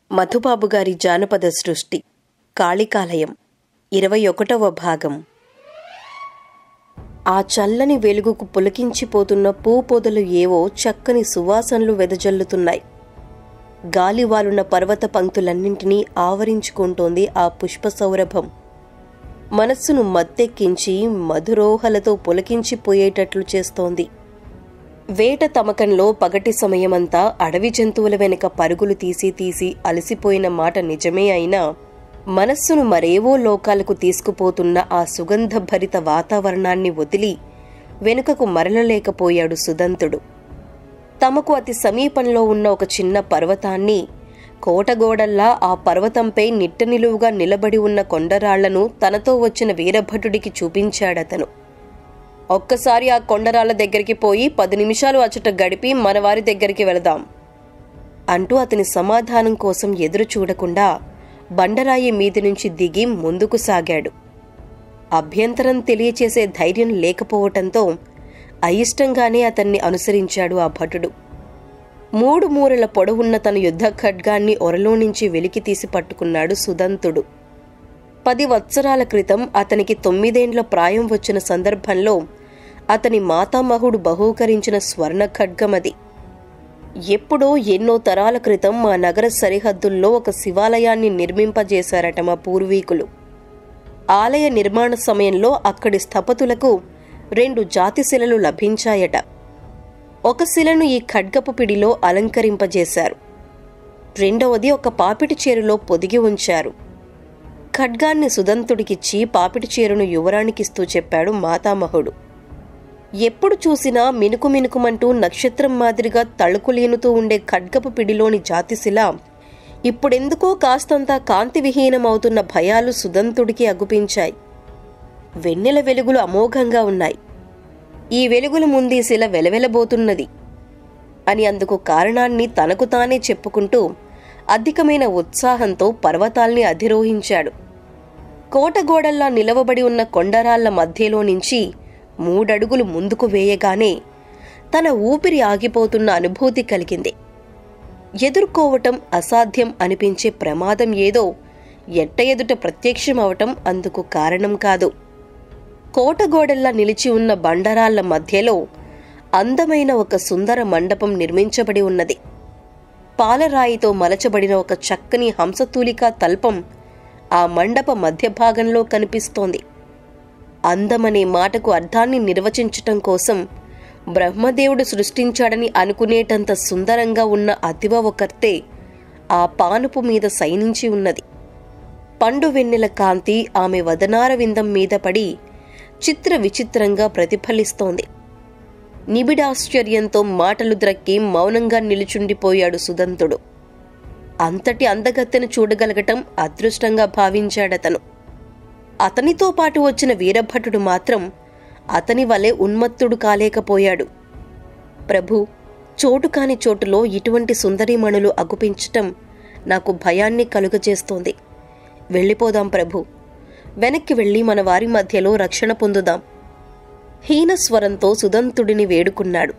మధుబాబు గారి జానపద సృష్టి కాళికాలయం ఇరవై ఒకటవ భాగం ఆ చల్లని వెలుగుకు పులకించిపోతున్న పూపొదలు ఏవో చక్కని సువాసనలు వెదజల్లుతున్నాయి గాలివాలున్న పర్వత పంక్తులన్నింటినీ ఆవరించుకుంటోంది ఆ పుష్ప సౌరభం మనస్సును మత్తెక్కించి మధురోహలతో పులకించిపోయేటట్లు చేస్తోంది వేట తమకంలో పగటి సమయమంతా అడవి జంతువుల వెనుక పరుగులు తీసి తీసి అలసిపోయిన మాట నిజమే అయినా మనస్సును మరేవో లోకాలకు తీసుకుపోతున్న ఆ సుగంధభరిత వాతావరణాన్ని వదిలి వెనుకకు మరలలేకపోయాడు సుదంతుడు తమకు అతి సమీపంలో ఉన్న ఒక చిన్న పర్వతాన్ని కోటగోడల్లా ఆ పర్వతంపై నిట్ట నిలువుగా నిలబడి ఉన్న కొండరాళ్లను తనతో వచ్చిన వీరభటుడికి చూపించాడతను ఒక్కసారి ఆ కొండరాళ్ల దగ్గరికి పోయి పది నిమిషాలు అచ్చట గడిపి మనవారి దగ్గరికి వెళదాం అంటూ అతని సమాధానం కోసం ఎదురు చూడకుండా బండరాయి మీది నుంచి దిగి ముందుకు సాగాడు అభ్యంతరం తెలియచేసే ధైర్యం లేకపోవటంతో అయిష్టంగానే అతన్ని అనుసరించాడు ఆ భటుడు మూడు మూరల పొడవున్న తన యుద్ధ ఖడ్గాన్ని ఒరలో నుంచి వెలికి తీసి పట్టుకున్నాడు సుదంతుడు పది వత్సరాల క్రితం అతనికి తొమ్మిదేండ్ల ప్రాయం వచ్చిన సందర్భంలో అతని మాతామహుడు బహూకరించిన స్వర్ణ ఖడ్గమది ఎప్పుడో ఎన్నో తరాల క్రితం మా నగర సరిహద్దుల్లో ఒక శివాలయాన్ని నిర్మింపజేశారట మా పూర్వీకులు ఆలయ నిర్మాణ సమయంలో అక్కడి స్థపతులకు రెండు జాతి శిలలు లభించాయట ఒక శిలను ఈ ఖడ్గపు పిడిలో అలంకరింపజేశారు రెండవది ఒక పాపిటి చేరులో పొదిగి ఉంచారు ఖడ్గాన్ని సుదంతుడికిచ్చి పాపిటి చీరను యువరానికిస్తూ చెప్పాడు మాతామహుడు ఎప్పుడు చూసినా మినుకు మినుకుమంటూ నక్షత్రం మాదిరిగా తళుకులీనుతూ ఉండే ఖడ్గపు పిడిలోని జాతిశిల ఇప్పుడెందుకో కాస్తంతా కాంతి విహీనమవుతున్న భయాలు సుదంతుడికి అగుపించాయి వెన్నెల వెలుగులు అమోఘంగా ఉన్నాయి ఈ వెలుగుల ముందు ఈ శిల వెలవెలబోతున్నది అని అందుకు కారణాన్ని తనకు తానే చెప్పుకుంటూ అధికమైన ఉత్సాహంతో పర్వతాల్ని అధిరోహించాడు కోటగోడల్లా నిలవబడి ఉన్న కొండరాళ్ల మధ్యలో నుంచి మూడడుగులు ముందుకు వేయగానే తన ఊపిరి ఆగిపోతున్న అనుభూతి కలిగింది ఎదుర్కోవటం అసాధ్యం అనిపించే ప్రమాదం ఏదో ఎట్ట ఎదుట ప్రత్యక్షమవటం అందుకు కారణం కాదు కోటగోడల్లా నిలిచి ఉన్న బండరాళ్ల మధ్యలో అందమైన ఒక సుందర మండపం నిర్మించబడి ఉన్నది పాలరాయితో మలచబడిన ఒక చక్కని హంసతూలికా తల్పం ఆ మండప మధ్య భాగంలో కనిపిస్తోంది అందమనే మాటకు అర్థాన్ని నిర్వచించటం కోసం బ్రహ్మదేవుడు సృష్టించాడని అనుకునేటంత సుందరంగా ఉన్న అతివ ఒకర్తే ఆ పానుపు మీద సైనించి ఉన్నది పండు వెన్నెల కాంతి ఆమె వదనార విందం మీద పడి చిత్ర విచిత్రంగా ప్రతిఫలిస్తోంది నిబిడాశ్చర్యంతో మాటలు ద్రక్కి మౌనంగా నిలుచుండిపోయాడు సుదంతుడు అంతటి అందగత్తెను చూడగలగటం అదృష్టంగా భావించాడతను అతనితో పాటు వచ్చిన వీరభటుడు మాత్రం అతని వలె ఉన్మత్తుడు కాలేకపోయాడు ప్రభు చోటు కాని చోటులో ఇటువంటి సుందరీమణులు అగుపించటం నాకు భయాన్ని కలుగజేస్తోంది వెళ్ళిపోదాం ప్రభు వెనక్కి వెళ్ళి మన వారి మధ్యలో రక్షణ పొందుదాం హీనస్వరంతో సుదంతుడిని వేడుకున్నాడు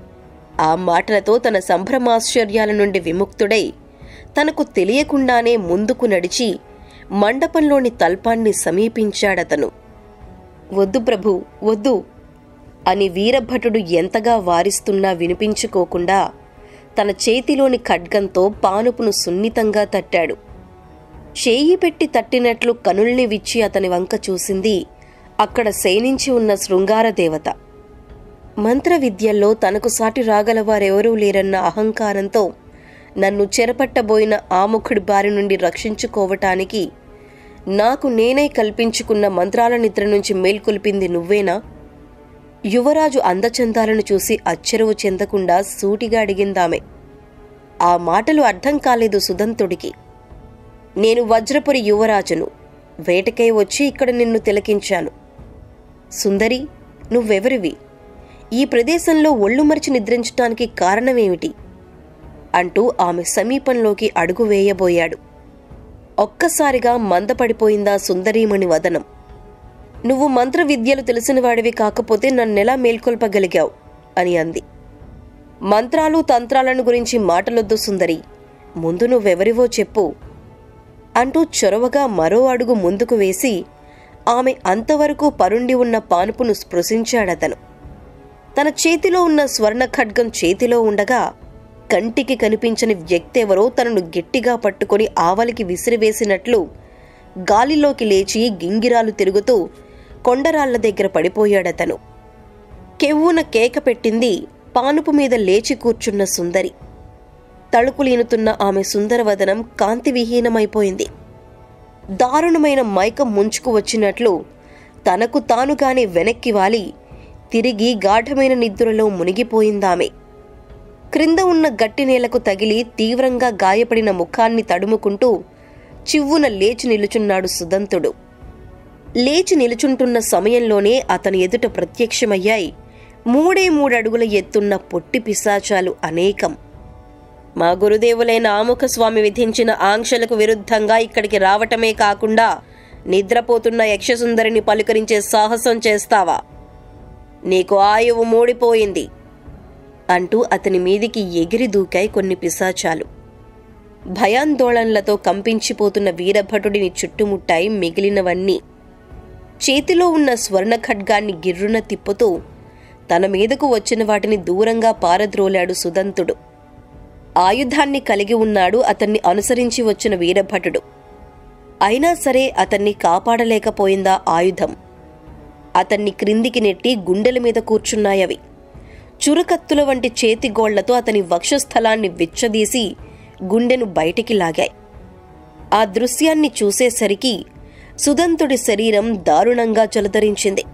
ఆ మాటలతో తన సంభ్రమాశ్చర్యాల నుండి విముక్తుడై తనకు తెలియకుండానే ముందుకు నడిచి మండపంలోని తల్పాన్ని సమీపించాడతను వద్దు ప్రభు వద్దు అని వీరభటుడు ఎంతగా వారిస్తున్నా వినిపించుకోకుండా తన చేతిలోని ఖడ్గంతో పానుపును సున్నితంగా తట్టాడు చేయి పెట్టి తట్టినట్లు కనుల్ని విచ్చి అతని వంక చూసింది అక్కడ శయనించి ఉన్న శృంగార దేవత మంత్ర విద్యల్లో తనకు సాటి రాగలవారెవరూ లేరన్న అహంకారంతో నన్ను చెరపట్టబోయిన ఆముఖుడి బారి నుండి రక్షించుకోవటానికి నాకు నేనే కల్పించుకున్న మంత్రాల నిద్ర నుంచి మేల్కొల్పింది నువ్వేనా యువరాజు అందచందాలను చూసి అచ్చరువు చెందకుండా సూటిగా అడిగిందామె ఆ మాటలు అర్థం కాలేదు సుదంతుడికి నేను వజ్రపురి యువరాజును వేటకై వచ్చి ఇక్కడ నిన్ను తిలకించాను సుందరి నువ్వెవరివి ఈ ప్రదేశంలో ఒళ్ళు మరిచి నిద్రించటానికి కారణమేమిటి అంటూ ఆమె సమీపంలోకి అడుగు వేయబోయాడు ఒక్కసారిగా మందపడిపోయిందా సుందరీమణి వదనం నువ్వు మంత్ర విద్యలు తెలిసినవాడివి కాకపోతే నన్నెలా మేల్కొల్పగలిగావు అని అంది మంత్రాలు తంత్రాలను గురించి మాటలొద్దు సుందరి ముందు నువ్వెవరివో చెప్పు అంటూ చొరవగా మరో అడుగు ముందుకు వేసి ఆమె అంతవరకు పరుండి ఉన్న పానుపును స్పృశించాడతను తన చేతిలో ఉన్న స్వర్ణ ఖడ్గం చేతిలో ఉండగా కంటికి కనిపించని వ్యక్తెవరో తనను గట్టిగా పట్టుకొని ఆవలికి విసిరివేసినట్లు గాలిలోకి లేచి గింగిరాలు తిరుగుతూ కొండరాళ్ల దగ్గర పడిపోయాడతను కెవ్వున కేక పెట్టింది పానుపు మీద లేచి కూర్చున్న సుందరి తళుకులీనుతున్న ఆమె సుందరవదనం కాంతివిహీనమైపోయింది దారుణమైన మైకం ముంచుకు వచ్చినట్లు తనకు తానుగానే వెనక్కి వాలి తిరిగి గాఢమైన నిద్రలో మునిగిపోయిందామె క్రింద ఉన్న గట్టి నేలకు తగిలి తీవ్రంగా గాయపడిన ముఖాన్ని తడుముకుంటూ చివ్వున లేచి నిలుచున్నాడు సుదంతుడు లేచి నిలుచుంటున్న సమయంలోనే అతని ఎదుట ప్రత్యక్షమయ్యాయి మూడే మూడడుగుల ఎత్తున్న పొట్టి పిశాచాలు అనేకం మా గురుదేవులైన ఆముఖస్వామి విధించిన ఆంక్షలకు విరుద్ధంగా ఇక్కడికి రావటమే కాకుండా నిద్రపోతున్న యక్షసుందరిని పలుకరించే సాహసం చేస్తావా నీకు ఆయువు మూడిపోయింది అంటూ అతని మీదికి ఎగిరి దూకాయి కొన్ని పిశాచాలు భయాందోళనలతో కంపించిపోతున్న వీరభటుడిని చుట్టుముట్టాయి మిగిలినవన్నీ చేతిలో ఉన్న స్వర్ణ ఖడ్గాన్ని గిర్రున తిప్పుతూ తన మీదకు వచ్చిన వాటిని దూరంగా పారద్రోలాడు సుదంతుడు ఆయుధాన్ని కలిగి ఉన్నాడు అతన్ని అనుసరించి వచ్చిన వీరభటుడు అయినా సరే అతన్ని కాపాడలేకపోయిందా ఆయుధం అతన్ని క్రిందికి నెట్టి గుండెల మీద కూర్చున్నాయవి చురకత్తుల వంటి చేతిగోళ్లతో అతని వక్షస్థలాన్ని విచ్చదీసి గుండెను బయటికి లాగాయి ఆ దృశ్యాన్ని చూసేసరికి సుదంతుడి శరీరం దారుణంగా జలధరించింది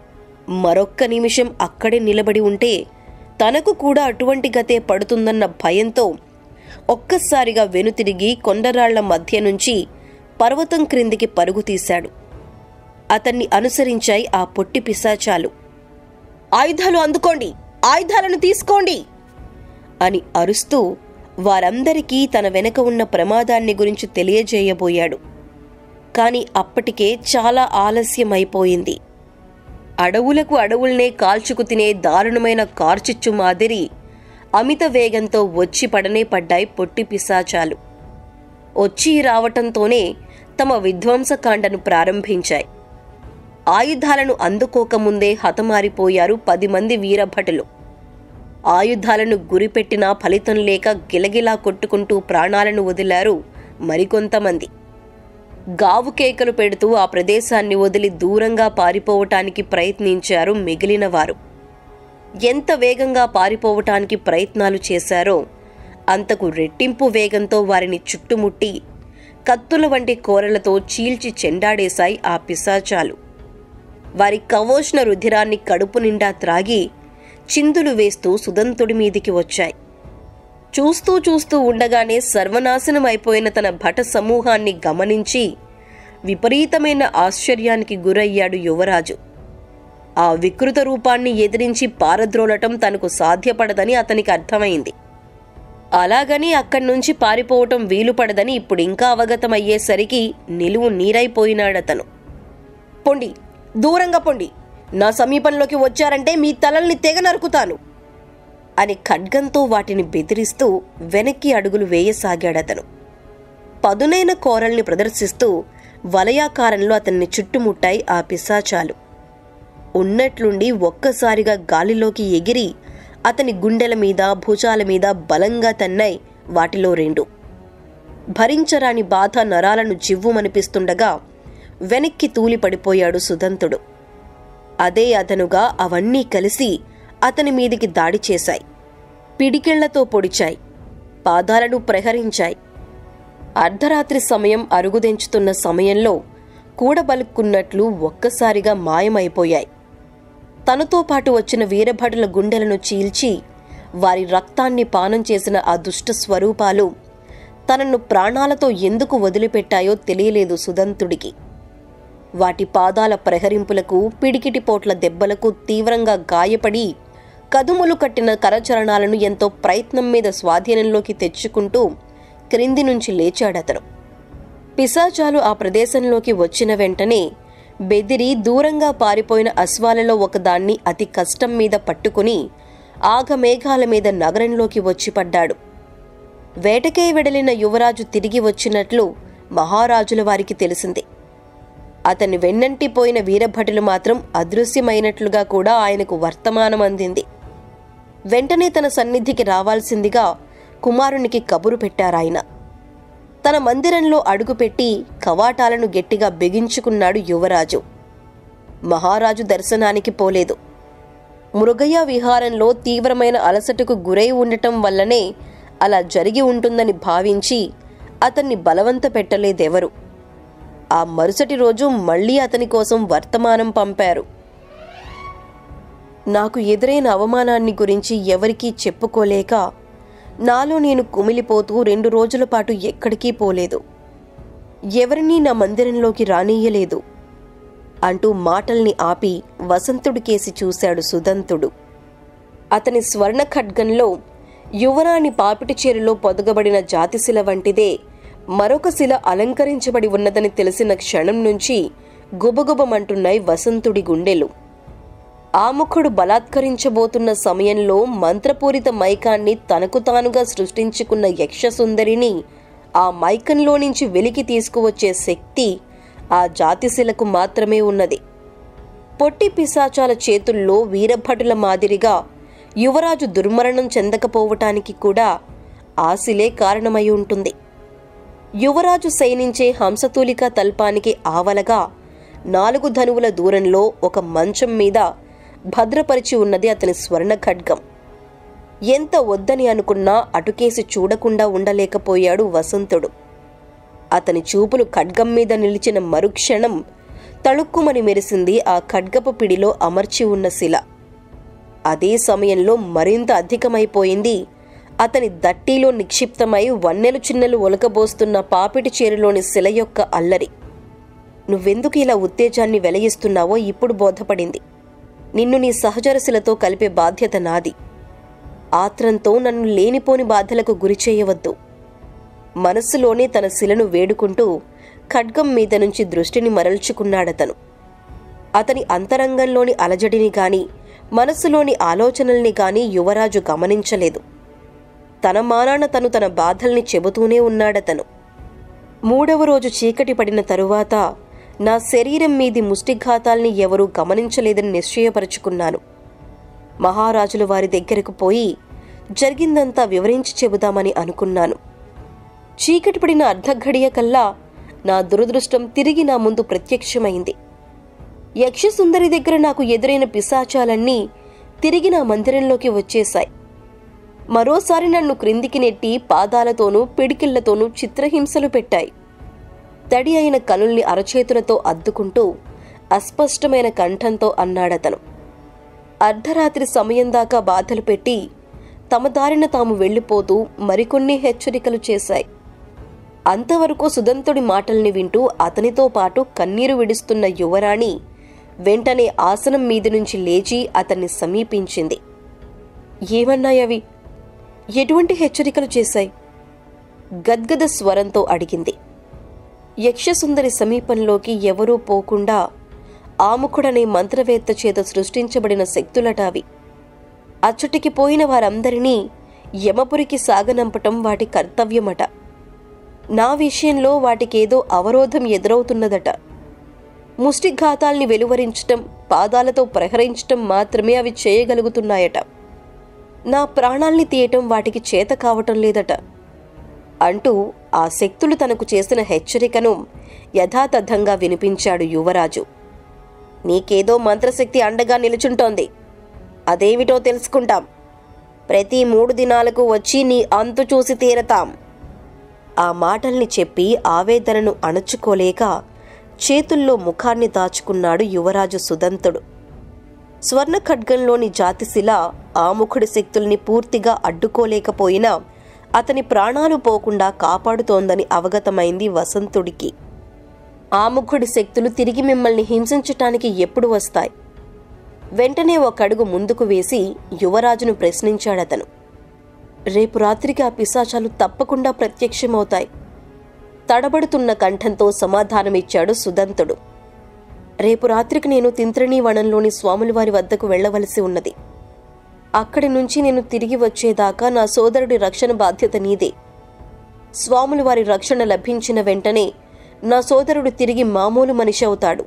మరొక్క నిమిషం అక్కడే నిలబడి ఉంటే తనకు కూడా అటువంటి గతే పడుతుందన్న భయంతో ఒక్కసారిగా వెనుతిరిగి కొండరాళ్ల మధ్య నుంచి పర్వతం క్రిందికి పరుగు తీశాడు అతన్ని అనుసరించాయి ఆ పొట్టి పిశాచాలు ఆయుధాలు అందుకోండి ఆయుధాలను తీసుకోండి అని అరుస్తూ వారందరికీ తన వెనక ఉన్న ప్రమాదాన్ని గురించి తెలియజేయబోయాడు కాని అప్పటికే చాలా ఆలస్యమైపోయింది అడవులకు అడవుల్నే కాల్చుకు తినే దారుణమైన కార్చిచ్చు మాదిరి అమిత వేగంతో వచ్చి పడనే పడ్డాయి పొట్టి పిశాచాలు వచ్చి రావటంతోనే తమ విధ్వంసకాండను ప్రారంభించాయి ఆయుధాలను అందుకోకముందే హతమారిపోయారు పది మంది వీరభటులు ఆయుధాలను గురిపెట్టినా ఫలితం లేక గిలగిలా కొట్టుకుంటూ ప్రాణాలను వదిలారు మరికొంతమంది గావు కేకలు పెడుతూ ఆ ప్రదేశాన్ని వదిలి దూరంగా పారిపోవటానికి ప్రయత్నించారు మిగిలిన వారు ఎంత వేగంగా పారిపోవటానికి ప్రయత్నాలు చేశారో అంతకు రెట్టింపు వేగంతో వారిని చుట్టుముట్టి కత్తుల వంటి కోరలతో చీల్చి చెండాడేశాయి ఆ పిశాచాలు వారి కవోష్ణ రుధిరాన్ని కడుపు నిండా త్రాగి చిందులు వేస్తూ సుదంతుడి మీదికి వచ్చాయి చూస్తూ చూస్తూ ఉండగానే సర్వనాశనం అయిపోయిన తన భట సమూహాన్ని గమనించి విపరీతమైన ఆశ్చర్యానికి గురయ్యాడు యువరాజు ఆ వికృత రూపాన్ని ఎదిరించి పారద్రోలటం తనకు సాధ్యపడదని అతనికి అర్థమైంది అలాగని అక్కడి నుంచి పారిపోవటం వీలుపడదని ఇప్పుడు ఇంకా అవగతమయ్యేసరికి నిలువు నీరైపోయినాడతను పొండి దూరంగా పొండి నా సమీపంలోకి వచ్చారంటే మీ తలల్ని తెగ నరుకుతాను అని ఖడ్గంతో వాటిని బెదిరిస్తూ వెనక్కి అడుగులు వేయసాగాడతను పదునైన కోరల్ని ప్రదర్శిస్తూ వలయాకారంలో అతన్ని చుట్టుముట్టాయి ఆ పిశాచాలు ఉన్నట్లుండి ఒక్కసారిగా గాలిలోకి ఎగిరి అతని గుండెల మీద భుజాల మీద బలంగా తన్నాయి వాటిలో రెండు భరించరాని బాధ నరాలను జివ్వుమనిపిస్తుండగా వెనక్కి తూలిపడిపోయాడు సుదంతుడు అదే అదనుగా అవన్నీ కలిసి అతని మీదికి దాడి చేశాయి పిడికిళ్లతో పొడిచాయి పాదాలను ప్రహరించాయి అర్ధరాత్రి సమయం అరుగుదెంచుతున్న సమయంలో కూడబలుక్కున్నట్లు ఒక్కసారిగా మాయమైపోయాయి తనతో పాటు వచ్చిన వీరభటుల గుండెలను చీల్చి వారి రక్తాన్ని పానం చేసిన ఆ దుష్ట స్వరూపాలు తనను ప్రాణాలతో ఎందుకు వదిలిపెట్టాయో తెలియలేదు సుదంతుడికి వాటి పాదాల ప్రహరింపులకు పిడికిటి పోట్ల దెబ్బలకు తీవ్రంగా గాయపడి కదుములు కట్టిన కరచరణాలను ఎంతో ప్రయత్నం మీద స్వాధీనంలోకి తెచ్చుకుంటూ క్రింది నుంచి లేచాడతను పిశాచాలు ఆ ప్రదేశంలోకి వచ్చిన వెంటనే బెదిరి దూరంగా పారిపోయిన అశ్వాలలో ఒకదాన్ని అతి కష్టం మీద పట్టుకుని ఆగమేఘాల మీద నగరంలోకి వచ్చి పడ్డాడు వేటకే వెడలిన యువరాజు తిరిగి వచ్చినట్లు మహారాజుల వారికి తెలిసింది అతని వెన్నంటి పోయిన వీరభటులు మాత్రం అదృశ్యమైనట్లుగా కూడా ఆయనకు వర్తమానం అందింది వెంటనే తన సన్నిధికి రావాల్సిందిగా కుమారునికి కబురు పెట్టారాయన తన మందిరంలో అడుగుపెట్టి కవాటాలను గట్టిగా బిగించుకున్నాడు యువరాజు మహారాజు దర్శనానికి పోలేదు మృగయ విహారంలో తీవ్రమైన అలసటకు గురై ఉండటం వల్లనే అలా జరిగి ఉంటుందని భావించి అతన్ని బలవంత పెట్టలేదెవరు ఆ మరుసటి రోజు మళ్ళీ అతని కోసం వర్తమానం పంపారు నాకు ఎదురైన అవమానాన్ని గురించి ఎవరికీ చెప్పుకోలేక నాలో నేను కుమిలిపోతూ రెండు రోజుల పాటు ఎక్కడికి పోలేదు ఎవరినీ నా మందిరంలోకి రానియ్యలేదు అంటూ మాటల్ని ఆపి వసంతుడికేసి చూశాడు సుదంతుడు అతని స్వర్ణ ఖడ్గంలో యువరాణి పాపిటి చీరలో పొదగబడిన జాతిశిల వంటిదే మరొక శిల అలంకరించబడి ఉన్నదని తెలిసిన క్షణం నుంచి గుబగుబమంటున్నాయి వసంతుడి గుండెలు ఆముఖుడు బలాత్కరించబోతున్న సమయంలో మంత్రపూరిత మైకాన్ని తనకు తానుగా సృష్టించుకున్న యక్షసుందరిని ఆ మైకంలో నుంచి వెలికి తీసుకువచ్చే శక్తి ఆ జాతిశిలకు మాత్రమే ఉన్నది పొట్టి పిశాచాల చేతుల్లో వీరభటుల మాదిరిగా యువరాజు దుర్మరణం చెందకపోవటానికి కూడా ఆ శిలే కారణమై ఉంటుంది యువరాజు శయనించే హంసతూలిక తల్పానికి ఆవలగా నాలుగు ధనువుల దూరంలో ఒక మంచం మీద భద్రపరిచి ఉన్నది అతని స్వర్ణ ఖడ్గం ఎంత వద్దని అనుకున్నా అటుకేసి చూడకుండా ఉండలేకపోయాడు వసంతుడు అతని చూపులు ఖడ్గం మీద నిలిచిన మరుక్షణం తళుక్కుమని మెరిసింది ఆ ఖడ్గపు పిడిలో అమర్చి ఉన్న శిల అదే సమయంలో మరింత అధికమైపోయింది అతని దట్టీలో నిక్షిప్తమై వన్నెలు చిన్నెలు ఒలకబోస్తున్న పాపిటి చీరలోని శిల యొక్క అల్లరి నువ్వెందుకు ఇలా ఉత్తేజాన్ని వెలయిస్తున్నావో ఇప్పుడు బోధపడింది నిన్ను నీ సహచరశిలతో కలిపే బాధ్యత నాది ఆత్రంతో నన్ను లేనిపోని బాధలకు గురి చేయవద్దు మనస్సులోనే తన శిలను వేడుకుంటూ ఖడ్గం మీద నుంచి దృష్టిని మరల్చుకున్నాడతను అతని అంతరంగంలోని అలజడిని గాని మనస్సులోని ఆలోచనల్ని గాని యువరాజు గమనించలేదు తన మానాన తను తన బాధల్ని చెబుతూనే ఉన్నాడతను మూడవ రోజు చీకటి పడిన తరువాత నా శరీరం మీది ముష్టిఘాతాల్ని ఎవరూ గమనించలేదని నిశ్చయపరుచుకున్నాను మహారాజుల వారి దగ్గరకు పోయి జరిగిందంతా వివరించి చెబుదామని అనుకున్నాను చీకటి పడిన అర్ధఘడియ కల్లా నా దురదృష్టం తిరిగి నా ముందు ప్రత్యక్షమైంది యక్షసుందరి దగ్గర నాకు ఎదురైన పిశాచాలన్నీ తిరిగి నా మందిరంలోకి వచ్చేశాయి మరోసారి నన్ను క్రిందికి నెట్టి పాదాలతోనూ పిడికిళ్లతోనూ చిత్రహింసలు పెట్టాయి తడి అయిన కనుల్ని అరచేతులతో అద్దుకుంటూ అస్పష్టమైన కంఠంతో అన్నాడతను అర్ధరాత్రి సమయం దాకా బాధలు పెట్టి తమ దారిన తాము వెళ్ళిపోతూ మరికొన్ని హెచ్చరికలు చేశాయి అంతవరకు సుదంతుడి మాటల్ని వింటూ అతనితో పాటు కన్నీరు విడుస్తున్న యువరాణి వెంటనే ఆసనం మీది నుంచి లేచి అతన్ని సమీపించింది ఏమన్నాయవి ఎటువంటి హెచ్చరికలు చేశాయి గద్గద స్వరంతో అడిగింది యక్షసుందరి సమీపంలోకి ఎవరూ పోకుండా ఆముఖుడనే మంత్రవేత్త చేత సృష్టించబడిన శక్తులట అవి అచ్చటికి పోయిన వారందరినీ యమపురికి సాగనంపటం వాటి కర్తవ్యమట నా విషయంలో వాటికేదో అవరోధం ఎదురవుతున్నదట ముష్టిఘాతాల్ని వెలువరించటం పాదాలతో ప్రహరించటం మాత్రమే అవి చేయగలుగుతున్నాయట నా ప్రాణాల్ని తీయటం వాటికి చేత కావటం లేదట అంటూ ఆ శక్తులు తనకు చేసిన హెచ్చరికను యథాతథంగా వినిపించాడు యువరాజు నీకేదో మంత్రశక్తి అండగా నిలుచుంటోంది అదేమిటో తెలుసుకుంటాం ప్రతి మూడు దినాలకు వచ్చి నీ అంతు చూసి తీరతాం ఆ మాటల్ని చెప్పి ఆవేదనను అణచుకోలేక చేతుల్లో ముఖాన్ని దాచుకున్నాడు యువరాజు సుదంతుడు స్వర్ణ ఖడ్గంలోని జాతిశిల ఆముఖుడి శక్తుల్ని పూర్తిగా అడ్డుకోలేకపోయినా అతని ప్రాణాలు పోకుండా కాపాడుతోందని అవగతమైంది వసంతుడికి ఆముఖుడి శక్తులు తిరిగి మిమ్మల్ని హింసించటానికి ఎప్పుడు వస్తాయి వెంటనే ఒక అడుగు ముందుకు వేసి యువరాజును ప్రశ్నించాడతను రేపు రాత్రికి ఆ పిశాచాలు తప్పకుండా ప్రత్యక్షమవుతాయి తడబడుతున్న కంఠంతో సమాధానమిచ్చాడు సుదంతుడు రేపు రాత్రికి నేను తింత్రిణీ వనంలోని స్వాములవారి వద్దకు వెళ్ళవలసి ఉన్నది అక్కడి నుంచి నేను తిరిగి వచ్చేదాకా నా సోదరుడి రక్షణ బాధ్యత నీదే స్వాములు వారి రక్షణ లభించిన వెంటనే నా సోదరుడు తిరిగి మామూలు మనిషి అవుతాడు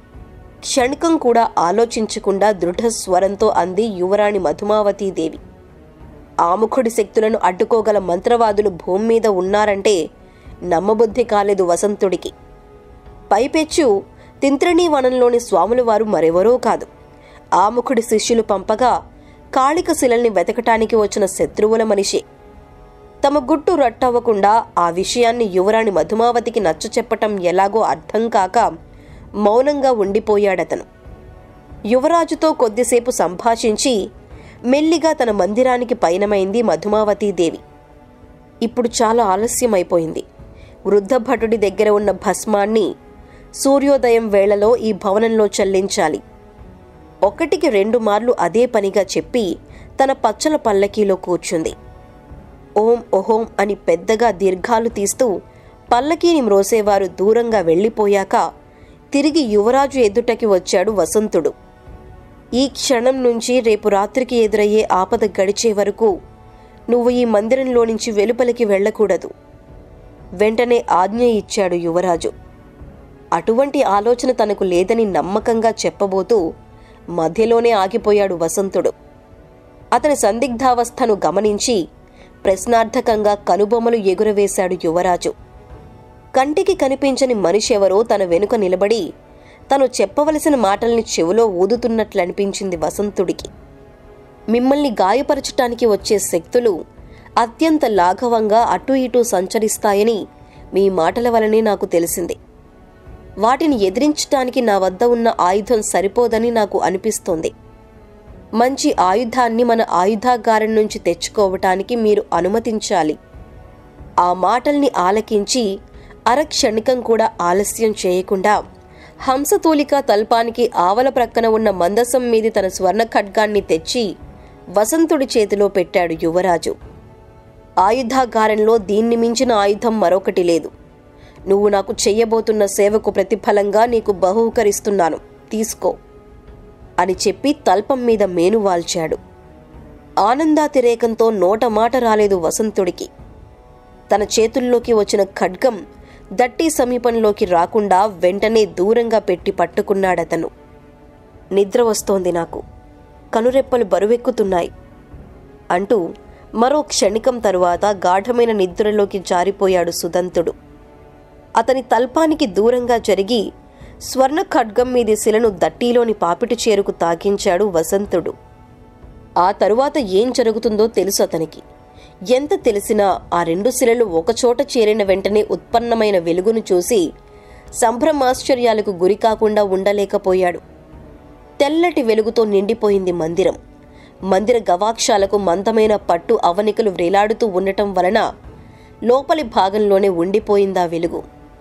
క్షణికం కూడా ఆలోచించకుండా దృఢ స్వరంతో అంది యువరాణి మధుమావతీదేవి ఆముఖుడి శక్తులను అడ్డుకోగల మంత్రవాదులు భూమి మీద ఉన్నారంటే నమ్మబుద్ధి కాలేదు వసంతుడికి పైపెచ్చు తింత్రిణీ వనంలోని స్వాముల వారు మరెవరో కాదు ఆముఖుడి శిష్యులు పంపగా కాళిక శిలల్ని వెతకటానికి వచ్చిన శత్రువుల మనిషి తమ గుట్టు రట్టవ్వకుండా ఆ విషయాన్ని యువరాణి మధుమావతికి నచ్చ చెప్పటం ఎలాగో అర్థం కాక మౌనంగా ఉండిపోయాడతను యువరాజుతో కొద్దిసేపు సంభాషించి మెల్లిగా తన మందిరానికి పయనమైంది మధుమావతీదేవి ఇప్పుడు చాలా ఆలస్యమైపోయింది వృద్ధ భటుడి దగ్గర ఉన్న భస్మాన్ని సూర్యోదయం వేళలో ఈ భవనంలో చెల్లించాలి ఒకటికి రెండు మార్లు అదే పనిగా చెప్పి తన పచ్చల పల్లకీలో కూర్చుంది ఓం ఓహోం అని పెద్దగా దీర్ఘాలు తీస్తూ పల్లకీని మ్రోసేవారు దూరంగా వెళ్ళిపోయాక తిరిగి యువరాజు ఎదుటకి వచ్చాడు వసంతుడు ఈ క్షణం నుంచి రేపు రాత్రికి ఎదురయ్యే ఆపద గడిచే వరకు నువ్వు ఈ మందిరంలో నుంచి వెలుపలికి వెళ్ళకూడదు వెంటనే ఆజ్ఞ ఇచ్చాడు యువరాజు అటువంటి ఆలోచన తనకు లేదని నమ్మకంగా చెప్పబోతూ మధ్యలోనే ఆగిపోయాడు వసంతుడు అతని సందిగ్ధావస్థను గమనించి ప్రశ్నార్థకంగా కనుబొమ్మలు ఎగురవేశాడు యువరాజు కంటికి కనిపించని మనిషెవరో తన వెనుక నిలబడి తను చెప్పవలసిన మాటల్ని చెవిలో ఊదుతున్నట్లనిపించింది వసంతుడికి మిమ్మల్ని గాయపరచటానికి వచ్చే శక్తులు అత్యంత లాఘవంగా అటూ ఇటూ సంచరిస్తాయని మీ మాటల వలనే నాకు తెలిసింది వాటిని ఎదిరించటానికి నా వద్ద ఉన్న ఆయుధం సరిపోదని నాకు అనిపిస్తోంది మంచి ఆయుధాన్ని మన ఆయుధాగారం నుంచి తెచ్చుకోవటానికి మీరు అనుమతించాలి ఆ మాటల్ని ఆలకించి అరక్షణికం కూడా ఆలస్యం చేయకుండా హంసతూలిక తల్పానికి ఆవల ప్రక్కన ఉన్న మందసం మీది తన స్వర్ణ ఖడ్గాన్ని తెచ్చి వసంతుడి చేతిలో పెట్టాడు యువరాజు ఆయుధాగారంలో దీన్ని మించిన ఆయుధం మరొకటి లేదు నువ్వు నాకు చెయ్యబోతున్న సేవకు ప్రతిఫలంగా నీకు బహూకరిస్తున్నాను తీసుకో అని చెప్పి తల్పం మీద మేను వాల్చాడు ఆనందాతిరేకంతో నోట మాట రాలేదు వసంతుడికి తన చేతుల్లోకి వచ్చిన ఖడ్గం దట్టి సమీపంలోకి రాకుండా వెంటనే దూరంగా పెట్టి పట్టుకున్నాడతను నిద్ర వస్తోంది నాకు కనురెప్పలు బరువెక్కుతున్నాయి అంటూ మరో క్షణికం తరువాత గాఢమైన నిద్రలోకి జారిపోయాడు సుదంతుడు అతని తల్పానికి దూరంగా జరిగి స్వర్ణ ఖడ్గం మీది శిలను దట్టీలోని పాపిటి చేరుకు తాకించాడు వసంతుడు ఆ తరువాత ఏం జరుగుతుందో తెలుసు అతనికి ఎంత తెలిసినా ఆ రెండు శిలలు ఒకచోట చేరిన వెంటనే ఉత్పన్నమైన వెలుగును చూసి సంభ్రమాశ్చర్యాలకు గురి కాకుండా ఉండలేకపోయాడు తెల్లటి వెలుగుతో నిండిపోయింది మందిరం మందిర గవాక్షాలకు మందమైన పట్టు అవనికలు వ్రేలాడుతూ ఉండటం వలన లోపలి భాగంలోనే ఉండిపోయిందా వెలుగు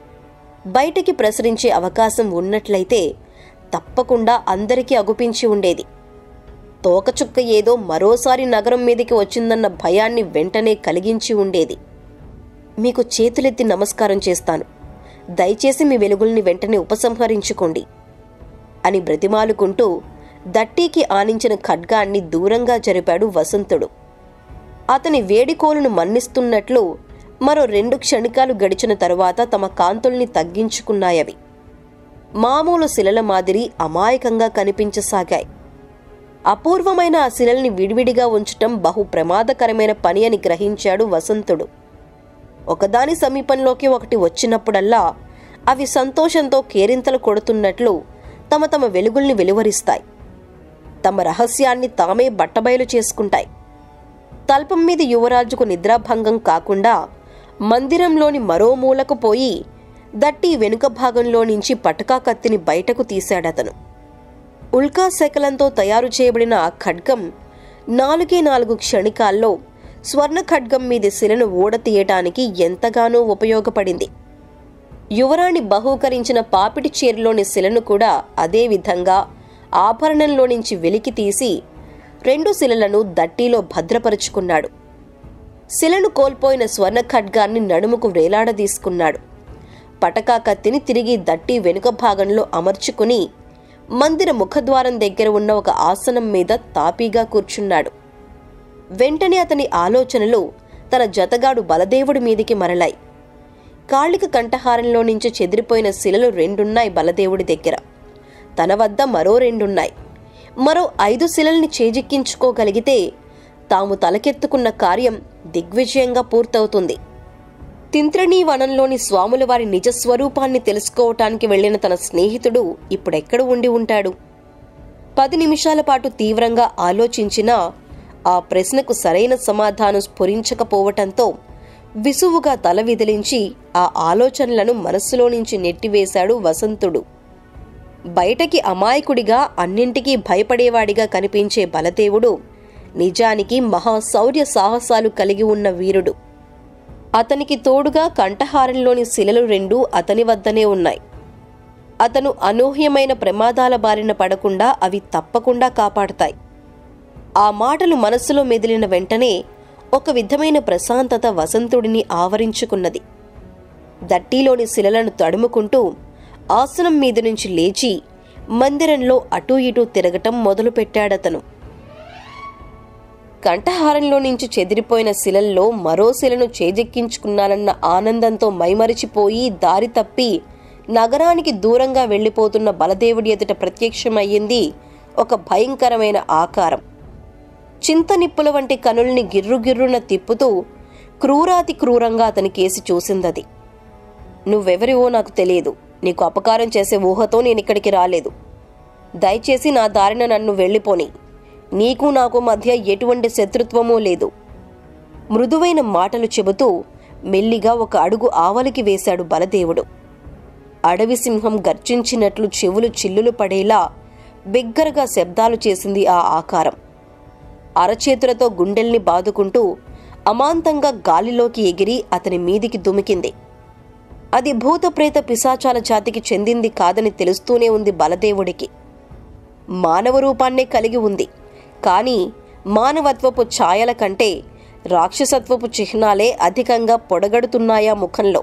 బయటికి ప్రసరించే అవకాశం ఉన్నట్లయితే తప్పకుండా అందరికీ అగుపించి ఉండేది తోకచుక్క ఏదో మరోసారి నగరం మీదకి వచ్చిందన్న భయాన్ని వెంటనే కలిగించి ఉండేది మీకు చేతులెత్తి నమస్కారం చేస్తాను దయచేసి మీ వెలుగుల్ని వెంటనే ఉపసంహరించుకోండి అని బ్రతిమాలుకుంటూ దట్టీకి ఆనించిన ఖడ్గాన్ని దూరంగా జరిపాడు వసంతుడు అతని వేడికోలును మన్నిస్తున్నట్లు మరో రెండు క్షణికాలు గడిచిన తరువాత తమ కాంతుల్ని తగ్గించుకున్నాయవి మామూలు శిలల మాదిరి అమాయకంగా కనిపించసాగాయి అపూర్వమైన ఆ శిలల్ని విడివిడిగా ఉంచటం బహు ప్రమాదకరమైన పని అని గ్రహించాడు వసంతుడు ఒకదాని సమీపంలోకి ఒకటి వచ్చినప్పుడల్లా అవి సంతోషంతో కేరింతలు కొడుతున్నట్లు తమ తమ వెలుగుల్ని వెలువరిస్తాయి తమ రహస్యాన్ని తామే బట్టబయలు చేసుకుంటాయి తల్పం మీద యువరాజుకు నిద్రాభంగం కాకుండా మందిరంలోని మరో మూలకు పోయి దట్టి వెనుక భాగంలో నుంచి పటకా కత్తిని బయటకు తీశాడతను ఉల్కా శకలంతో తయారు చేయబడిన ఆ ఖడ్గం నాలుగే నాలుగు క్షణికాల్లో స్వర్ణ ఖడ్గం మీది శిలను ఊడతీయటానికి ఎంతగానో ఉపయోగపడింది యువరాణి బహూకరించిన పాపిటి చీరలోని శిలను కూడా అదే విధంగా ఆభరణంలో నుంచి వెలికి తీసి రెండు శిలలను దట్టీలో భద్రపరుచుకున్నాడు శిలను కోల్పోయిన స్వర్ణ ఖడ్గాన్ని నడుముకు వేలాడదీసుకున్నాడు పటకా కత్తిని తిరిగి దట్టి వెనుక భాగంలో అమర్చుకుని మందిర ముఖద్వారం దగ్గర ఉన్న ఒక ఆసనం మీద తాపీగా కూర్చున్నాడు వెంటనే అతని ఆలోచనలు తన జతగాడు బలదేవుడి మీదికి మరలాయి కాళిక కంఠహారంలో నుంచి చెదిరిపోయిన శిలలు రెండున్నాయి బలదేవుడి దగ్గర తన వద్ద మరో రెండున్నాయి మరో ఐదు శిలల్ని చేజిక్కించుకోగలిగితే తాము తలకెత్తుకున్న కార్యం దిగ్విజయంగా పూర్తవుతుంది తింత్రణీ వనంలోని స్వాముల వారి నిజస్వరూపాన్ని తెలుసుకోవటానికి వెళ్లిన తన స్నేహితుడు ఇప్పుడెక్కడ ఉండి ఉంటాడు పది నిమిషాల పాటు తీవ్రంగా ఆలోచించినా ఆ ప్రశ్నకు సరైన సమాధానం స్ఫురించకపోవటంతో విసువుగా తల విదిలించి ఆ ఆలోచనలను మనస్సులో నుంచి నెట్టివేశాడు వసంతుడు బయటకి అమాయకుడిగా అన్నింటికీ భయపడేవాడిగా కనిపించే బలదేవుడు నిజానికి మహాశౌర్య సాహసాలు కలిగి ఉన్న వీరుడు అతనికి తోడుగా కంఠహారంలోని శిలలు రెండు అతని వద్దనే ఉన్నాయి అతను అనూహ్యమైన ప్రమాదాల బారిన పడకుండా అవి తప్పకుండా కాపాడతాయి ఆ మాటలు మనస్సులో మెదిలిన వెంటనే ఒక విధమైన ప్రశాంతత వసంతుడిని ఆవరించుకున్నది దట్టీలోని శిలలను తడుముకుంటూ ఆసనం మీద నుంచి లేచి మందిరంలో అటూ ఇటూ తిరగటం మొదలుపెట్టాడతను కంఠహారంలో నుంచి చెదిరిపోయిన శిలల్లో మరో శిలను చేజెక్కించుకున్నానన్న ఆనందంతో మైమరిచిపోయి దారి తప్పి నగరానికి దూరంగా వెళ్లిపోతున్న బలదేవుడి ఎదుట ప్రత్యక్షమయ్యింది ఒక భయంకరమైన ఆకారం చింతనిప్పుల వంటి కనుల్ని గిర్రుగిర్రున తిప్పుతూ క్రూరాతి క్రూరంగా అతని కేసి చూసిందది నువ్వెవరివో నాకు తెలియదు నీకు అపకారం చేసే ఊహతో నేనిక్కడికి రాలేదు దయచేసి నా దారిన నన్ను వెళ్ళిపోని నీకు నాకు మధ్య ఎటువంటి శత్రుత్వమూ లేదు మృదువైన మాటలు చెబుతూ మెల్లిగా ఒక అడుగు ఆవలికి వేశాడు బలదేవుడు అడవి సింహం గర్జించినట్లు చెవులు చిల్లులు పడేలా బిగ్గరగా శబ్దాలు చేసింది ఆ ఆకారం అరచేతులతో గుండెల్ని బాదుకుంటూ అమాంతంగా గాలిలోకి ఎగిరి అతని మీదికి దుమికింది అది భూతప్రేత పిశాచాల జాతికి చెందింది కాదని తెలుస్తూనే ఉంది బలదేవుడికి మానవ రూపాన్నే కలిగి ఉంది కానీ మానవత్వపు ఛాయల కంటే రాక్షసత్వపు చిహ్నాలే అధికంగా పొడగడుతున్నాయా ముఖంలో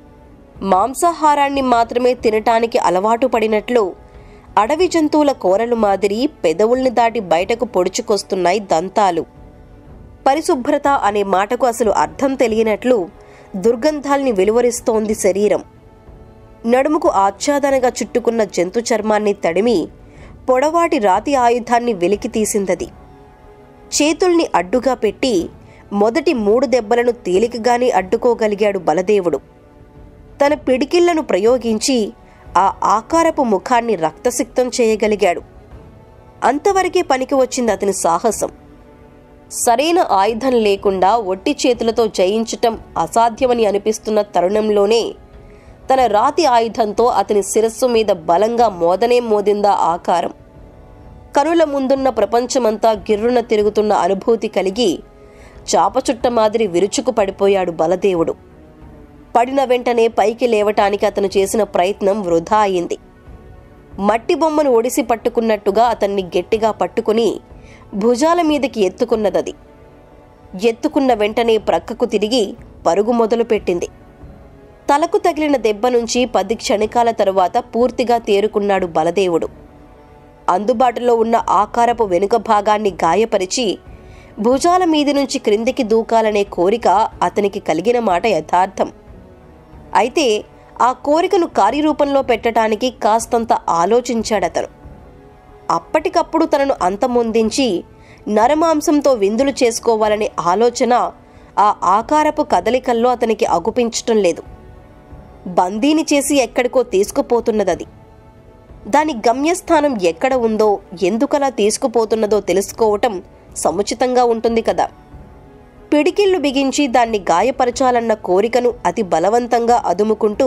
మాంసాహారాన్ని మాత్రమే తినటానికి అలవాటు పడినట్లు అడవి జంతువుల కోరలు మాదిరి పెదవుల్ని దాటి బయటకు పొడుచుకొస్తున్నాయి దంతాలు పరిశుభ్రత అనే మాటకు అసలు అర్థం తెలియనట్లు దుర్గంధాల్ని వెలువరిస్తోంది శరీరం నడుముకు ఆచ్ఛాదనగా చుట్టుకున్న జంతు చర్మాన్ని తడిమి పొడవాటి రాతి ఆయుధాన్ని వెలికి తీసిందది చేతుల్ని అడ్డుగా పెట్టి మొదటి మూడు దెబ్బలను తేలికగానే అడ్డుకోగలిగాడు బలదేవుడు తన పిడికిళ్లను ప్రయోగించి ఆ ఆకారపు ముఖాన్ని రక్తసిక్తం చేయగలిగాడు అంతవరకే పనికి వచ్చింది అతని సాహసం సరైన ఆయుధం లేకుండా ఒట్టి చేతులతో జయించటం అసాధ్యమని అనిపిస్తున్న తరుణంలోనే తన రాతి ఆయుధంతో అతని శిరస్సు మీద బలంగా మోదనే మోదిందా ఆకారం కనుల ముందున్న ప్రపంచమంతా గిర్రున తిరుగుతున్న అనుభూతి కలిగి చాపచుట్ట మాదిరి విరుచుకు పడిపోయాడు బలదేవుడు పడిన వెంటనే పైకి లేవటానికి అతను చేసిన ప్రయత్నం వృధా అయింది మట్టి బొమ్మను ఒడిసి పట్టుకున్నట్టుగా అతన్ని గట్టిగా పట్టుకుని భుజాల మీదకి ఎత్తుకున్నదది ఎత్తుకున్న వెంటనే ప్రక్కకు తిరిగి పరుగు మొదలుపెట్టింది తలకు తగిలిన దెబ్బ నుంచి పది క్షణికాల తరువాత పూర్తిగా తేరుకున్నాడు బలదేవుడు అందుబాటులో ఉన్న ఆకారపు వెనుక భాగాన్ని గాయపరిచి భుజాల మీది నుంచి క్రిందికి దూకాలనే కోరిక అతనికి కలిగిన మాట యథార్థం అయితే ఆ కోరికను కార్యరూపంలో పెట్టడానికి కాస్తంత ఆలోచించాడతను అప్పటికప్పుడు తనను అంతమొందించి నరమాంసంతో విందులు చేసుకోవాలనే ఆలోచన ఆ ఆకారపు కదలికల్లో అతనికి అగుపించటం లేదు బందీని చేసి ఎక్కడికో తీసుకుపోతున్నదది దాని గమ్యస్థానం ఎక్కడ ఉందో ఎందుకలా తీసుకుపోతున్నదో తెలుసుకోవటం సముచితంగా ఉంటుంది కదా పిడికిళ్లు బిగించి దాన్ని గాయపరచాలన్న కోరికను అతి బలవంతంగా అదుముకుంటూ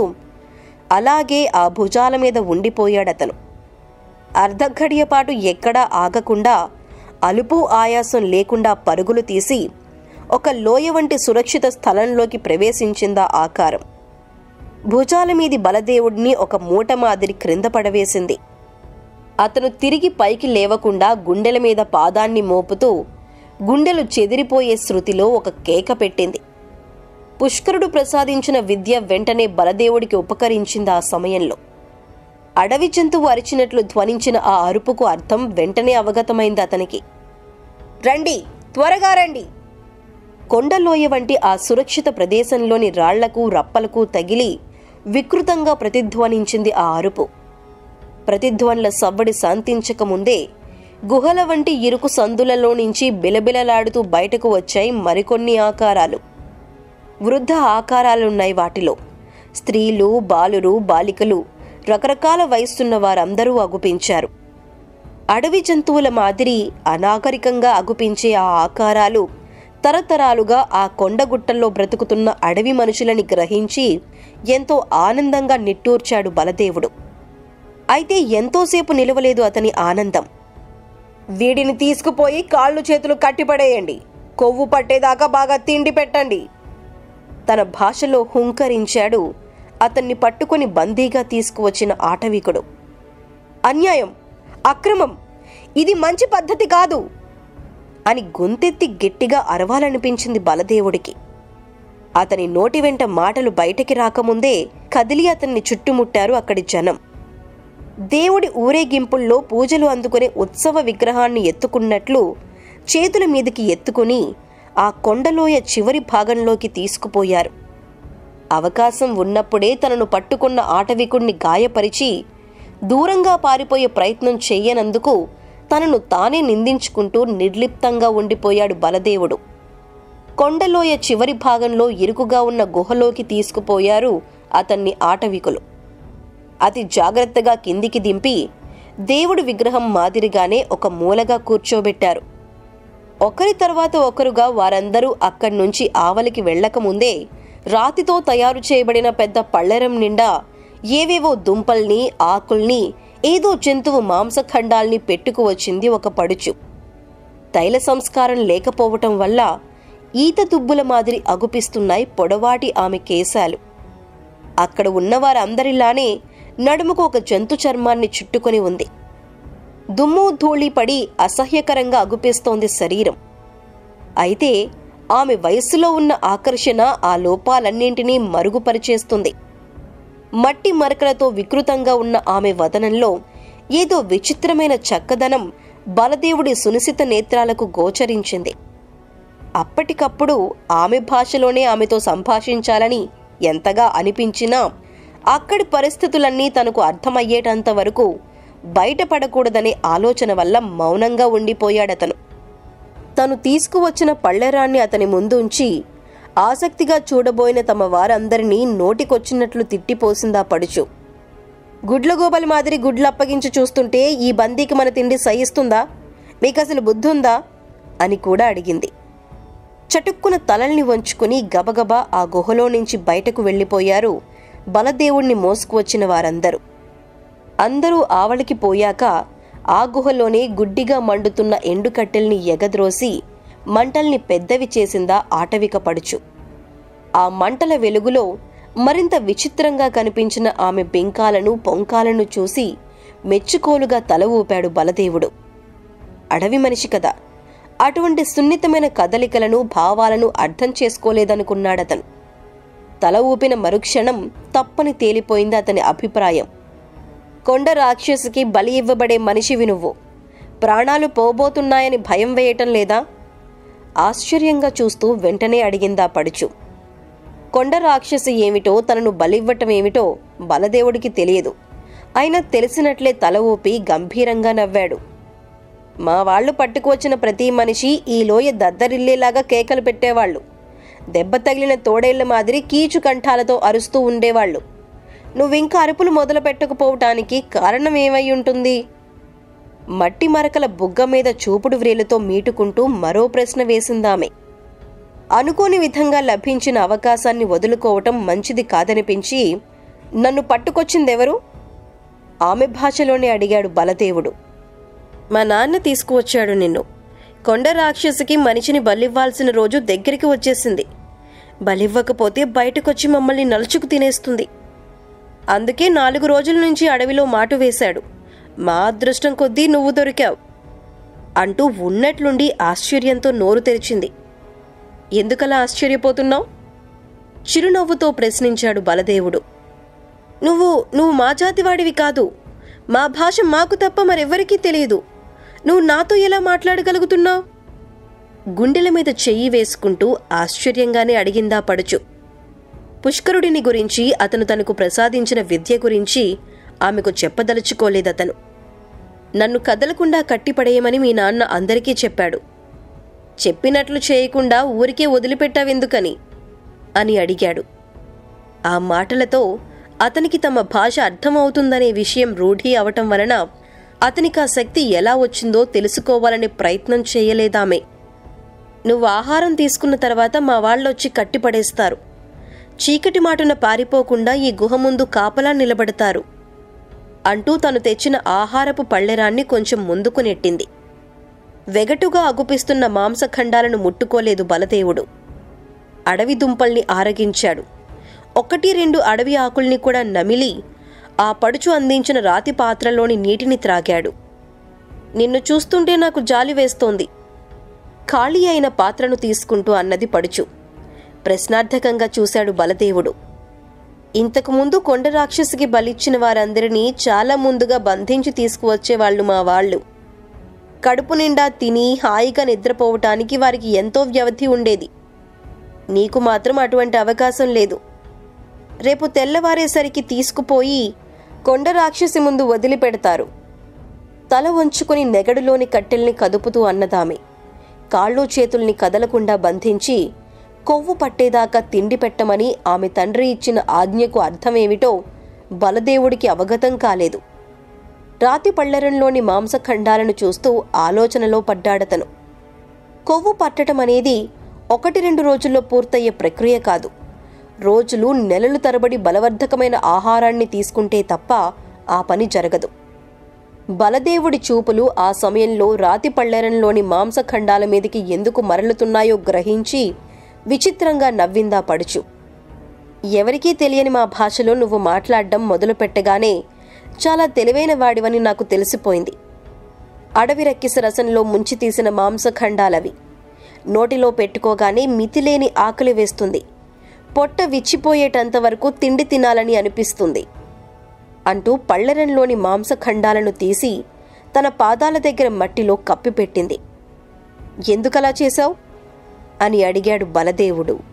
అలాగే ఆ భుజాల మీద ఉండిపోయాడతను అర్ధఘడియపాటు ఎక్కడా ఆగకుండా అలుపు ఆయాసం లేకుండా పరుగులు తీసి ఒక లోయ వంటి సురక్షిత స్థలంలోకి ప్రవేశించిందా ఆకారం భుజాల మీది బలదేవుడిని ఒక మూట మాదిరి క్రింద పడవేసింది అతను తిరిగి పైకి లేవకుండా గుండెల మీద పాదాన్ని మోపుతూ గుండెలు చెదిరిపోయే శృతిలో ఒక కేక పెట్టింది పుష్కరుడు ప్రసాదించిన విద్య వెంటనే బలదేవుడికి ఉపకరించింది ఆ సమయంలో అడవి జంతువు అరిచినట్లు ధ్వనించిన ఆ అరుపుకు అర్థం వెంటనే అవగతమైంది అతనికి రండి త్వరగా రండి కొండలోయ వంటి ఆ సురక్షిత ప్రదేశంలోని రాళ్లకు రప్పలకు తగిలి వికృతంగా ప్రతిధ్వనించింది ఆ అరుపు ప్రతిధ్వనుల సవ్వడి శాంతించకముందే గుహల వంటి ఇరుకు సందులలో నుంచి బిలబిలలాడుతూ బయటకు వచ్చాయి మరికొన్ని ఆకారాలు వృద్ధ ఆకారాలున్నాయి వాటిలో స్త్రీలు బాలురు బాలికలు రకరకాల వయస్సున్న వారందరూ అగుపించారు అడవి జంతువుల మాదిరి అనాగరికంగా అగుపించే ఆ ఆకారాలు తరతరాలుగా ఆ కొండగుట్టల్లో బ్రతుకుతున్న అడవి మనుషులని గ్రహించి ఎంతో ఆనందంగా నిట్టూర్చాడు బలదేవుడు అయితే ఎంతోసేపు నిలవలేదు అతని ఆనందం వీడిని తీసుకుపోయి కాళ్ళు చేతులు కట్టిపడేయండి కొవ్వు పట్టేదాకా బాగా తిండి పెట్టండి తన భాషలో హుంకరించాడు అతన్ని పట్టుకుని బందీగా తీసుకువచ్చిన ఆటవికుడు అన్యాయం అక్రమం ఇది మంచి పద్ధతి కాదు అని గొంతెత్తి గట్టిగా అరవాలనిపించింది బలదేవుడికి అతని నోటి వెంట మాటలు బయటికి రాకముందే కదిలి అతన్ని చుట్టుముట్టారు అక్కడి జనం దేవుడి ఊరేగింపుల్లో పూజలు అందుకునే ఉత్సవ విగ్రహాన్ని ఎత్తుకున్నట్లు చేతుల మీదకి ఎత్తుకుని ఆ కొండలోయ చివరి భాగంలోకి తీసుకుపోయారు అవకాశం ఉన్నప్పుడే తనను పట్టుకున్న ఆటవికుణ్ణి గాయపరిచి దూరంగా పారిపోయే ప్రయత్నం చెయ్యనందుకు తనను తానే నిందించుకుంటూ నిర్లిప్తంగా ఉండిపోయాడు బలదేవుడు కొండలోయ చివరి భాగంలో ఇరుకుగా ఉన్న గుహలోకి తీసుకుపోయారు అతన్ని ఆటవికులు అతి జాగ్రత్తగా కిందికి దింపి దేవుడి విగ్రహం మాదిరిగానే ఒక మూలగా కూర్చోబెట్టారు ఒకరి తర్వాత ఒకరుగా వారందరూ అక్కడి నుంచి ఆవలికి వెళ్ళకముందే రాతితో తయారు చేయబడిన పెద్ద పళ్ళెరం నిండా ఏవేవో దుంపల్ని ఆకుల్ని ఏదో జంతువు మాంసఖండాల్ని పెట్టుకు వచ్చింది ఒక పడుచు తైల సంస్కారం లేకపోవటం వల్ల ఈత దుబ్బుల మాదిరి అగుపిస్తున్నాయి పొడవాటి ఆమె కేశాలు అక్కడ ఉన్నవారందరిలానే నడుముకు ఒక జంతు చర్మాన్ని చుట్టుకొని ఉంది దుమ్ము ధూళి పడి అసహ్యకరంగా అగుపిస్తోంది శరీరం అయితే ఆమె వయస్సులో ఉన్న ఆకర్షణ ఆ లోపాలన్నింటినీ మరుగుపరిచేస్తుంది మట్టి మరకలతో వికృతంగా ఉన్న ఆమె వదనంలో ఏదో విచిత్రమైన చక్కదనం బలదేవుడి సునిశిత నేత్రాలకు గోచరించింది అప్పటికప్పుడు ఆమె భాషలోనే ఆమెతో సంభాషించాలని ఎంతగా అనిపించినా అక్కడి పరిస్థితులన్నీ తనకు అర్థమయ్యేటంత వరకు బయటపడకూడదనే ఆలోచన వల్ల మౌనంగా ఉండిపోయాడతను తను తీసుకువచ్చిన పళ్ళెరాన్ని అతని ముందుంచి ఆసక్తిగా చూడబోయిన తమ వారందరినీ నోటికొచ్చినట్లు తిట్టిపోసిందా పడుచు గుడ్లగోబలి మాదిరి గుడ్లు అప్పగించి చూస్తుంటే ఈ బందీకి మన తిండి సహిస్తుందా మీకసలు బుద్ధుందా అని కూడా అడిగింది చటుక్కున తలల్ని వంచుకుని గబగబా ఆ గుహలో నుంచి బయటకు వెళ్ళిపోయారు బలదేవుణ్ణి మోసుకువచ్చిన వారందరూ అందరూ ఆవలికి పోయాక ఆ గుహలోనే గుడ్డిగా మండుతున్న ఎండుకట్టెల్ని ఎగద్రోసి మంటల్ని పెద్దవి చేసిందా ఆటవిక పడుచు ఆ మంటల వెలుగులో మరింత విచిత్రంగా కనిపించిన ఆమె బెంకాలను పొంకాలను చూసి మెచ్చుకోలుగా తల ఊపాడు బలదేవుడు అడవి మనిషి కదా అటువంటి సున్నితమైన కదలికలను భావాలను అర్థం చేసుకోలేదనుకున్నాడతను తల ఊపిన మరుక్షణం తప్పని తేలిపోయింది అతని అభిప్రాయం కొండ రాక్షసికి బలి ఇవ్వబడే మనిషివి నువ్వు ప్రాణాలు పోబోతున్నాయని భయం వేయటం లేదా ఆశ్చర్యంగా చూస్తూ వెంటనే అడిగిందా పడుచు కొండ రాక్షసి ఏమిటో తనను బలివ్వటం ఏమిటో బలదేవుడికి తెలియదు అయినా తెలిసినట్లే తల ఊపి గంభీరంగా నవ్వాడు మా వాళ్ళు పట్టుకువచ్చిన ప్రతి మనిషి ఈ లోయ దద్దరిల్లేలాగా కేకలు పెట్టేవాళ్ళు దెబ్బ తగిలిన తోడేళ్ల మాదిరి కీచు కంఠాలతో అరుస్తూ ఉండేవాళ్ళు నువ్వింకా అరుపులు మొదలు పెట్టకపోవటానికి కారణం ఏమై ఉంటుంది మట్టి మరకల బుగ్గ మీద చూపుడు వ్రేలుతో మీటుకుంటూ మరో ప్రశ్న వేసిందామె అనుకోని విధంగా లభించిన అవకాశాన్ని వదులుకోవటం మంచిది కాదనిపించి నన్ను పట్టుకొచ్చిందెవరు ఆమె భాషలోనే అడిగాడు బలదేవుడు మా నాన్న తీసుకువచ్చాడు నిన్ను కొండ రాక్షసికి మనిషిని బలివ్వాల్సిన రోజు దగ్గరికి వచ్చేసింది బలివ్వకపోతే బయటకొచ్చి మమ్మల్ని నలుచుకు తినేస్తుంది అందుకే నాలుగు రోజుల నుంచి అడవిలో మాటు వేశాడు మా అదృష్టం కొద్దీ నువ్వు దొరికావు అంటూ ఉన్నట్లుండి ఆశ్చర్యంతో నోరు తెరిచింది ఎందుకలా ఆశ్చర్యపోతున్నావు చిరునవ్వుతో ప్రశ్నించాడు బలదేవుడు నువ్వు నువ్వు మా జాతివాడివి కాదు మా భాష మాకు తప్ప మరెవ్వరికీ తెలియదు నువ్వు నాతో ఎలా మాట్లాడగలుగుతున్నావు గుండెల మీద చెయ్యి వేసుకుంటూ ఆశ్చర్యంగానే అడిగిందా పడుచు పుష్కరుడిని గురించి అతను తనకు ప్రసాదించిన విద్య గురించి ఆమెకు చెప్పదలుచుకోలేదతను నన్ను కదలకుండా కట్టిపడేయమని మీ నాన్న అందరికీ చెప్పాడు చెప్పినట్లు చేయకుండా ఊరికే వదిలిపెట్టావెందుకని అని అడిగాడు ఆ మాటలతో అతనికి తమ భాష అర్థమవుతుందనే విషయం రూఢి అవటం వలన అతనికి ఆ శక్తి ఎలా వచ్చిందో తెలుసుకోవాలనే ప్రయత్నం చేయలేదామే నువ్వు ఆహారం తీసుకున్న తర్వాత మా వాళ్ళొచ్చి కట్టిపడేస్తారు చీకటి మాటున పారిపోకుండా ఈ గుహ ముందు కాపలా నిలబడతారు అంటూ తను తెచ్చిన ఆహారపు పళ్ళెరాన్ని కొంచెం ముందుకు నెట్టింది వెగటుగా అగుపిస్తున్న మాంసఖండాలను ముట్టుకోలేదు బలదేవుడు అడవి దుంపల్ని ఆరగించాడు ఒకటి రెండు అడవి ఆకుల్ని కూడా నమిలి ఆ పడుచు అందించిన రాతి పాత్రలోని నీటిని త్రాగాడు నిన్ను చూస్తుంటే నాకు జాలి వేస్తోంది ఖాళీ అయిన పాత్రను తీసుకుంటూ అన్నది పడుచు ప్రశ్నార్థకంగా చూశాడు బలదేవుడు ఇంతకుముందు కొండ రాక్షసికి బలిచ్చిన వారందరినీ చాలా ముందుగా బంధించి తీసుకువచ్చేవాళ్లు మా వాళ్ళు కడుపు నిండా తిని హాయిగా నిద్రపోవటానికి వారికి ఎంతో వ్యవధి ఉండేది నీకు మాత్రం అటువంటి అవకాశం లేదు రేపు తెల్లవారేసరికి తీసుకుపోయి కొండ రాక్షసి ముందు వదిలిపెడతారు తల వంచుకుని నెగడులోని కట్టెల్ని కదుపుతూ అన్నదామె కాళ్ళు చేతుల్ని కదలకుండా బంధించి కొవ్వు పట్టేదాకా తిండి పెట్టమని ఆమె తండ్రి ఇచ్చిన ఆజ్ఞకు అర్థమేమిటో బలదేవుడికి అవగతం కాలేదు రాతి పళ్ళెరంలోని మాంసఖండాలను చూస్తూ ఆలోచనలో పడ్డాడతను కొవ్వు పట్టడం అనేది ఒకటి రెండు రోజుల్లో పూర్తయ్యే ప్రక్రియ కాదు రోజులు నెలలు తరబడి బలవర్ధకమైన ఆహారాన్ని తీసుకుంటే తప్ప ఆ పని జరగదు బలదేవుడి చూపులు ఆ సమయంలో రాతి పళ్ళెరంలోని మాంసఖండాల మీదికి ఎందుకు మరలుతున్నాయో గ్రహించి విచిత్రంగా నవ్విందా పడుచు ఎవరికీ తెలియని మా భాషలో నువ్వు మాట్లాడడం మొదలుపెట్టగానే చాలా తెలివైన వాడివని నాకు తెలిసిపోయింది అడవి రక్కిస రసంలో ముంచి తీసిన మాంసఖండాలవి నోటిలో పెట్టుకోగానే మితిలేని ఆకలి వేస్తుంది పొట్ట విచ్చిపోయేటంత వరకు తిండి తినాలని అనిపిస్తుంది అంటూ పళ్ళెరంలోని మాంసఖండాలను తీసి తన పాదాల దగ్గర మట్టిలో కప్పిపెట్టింది ఎందుకలా చేశావు అని అడిగాడు బలదేవుడు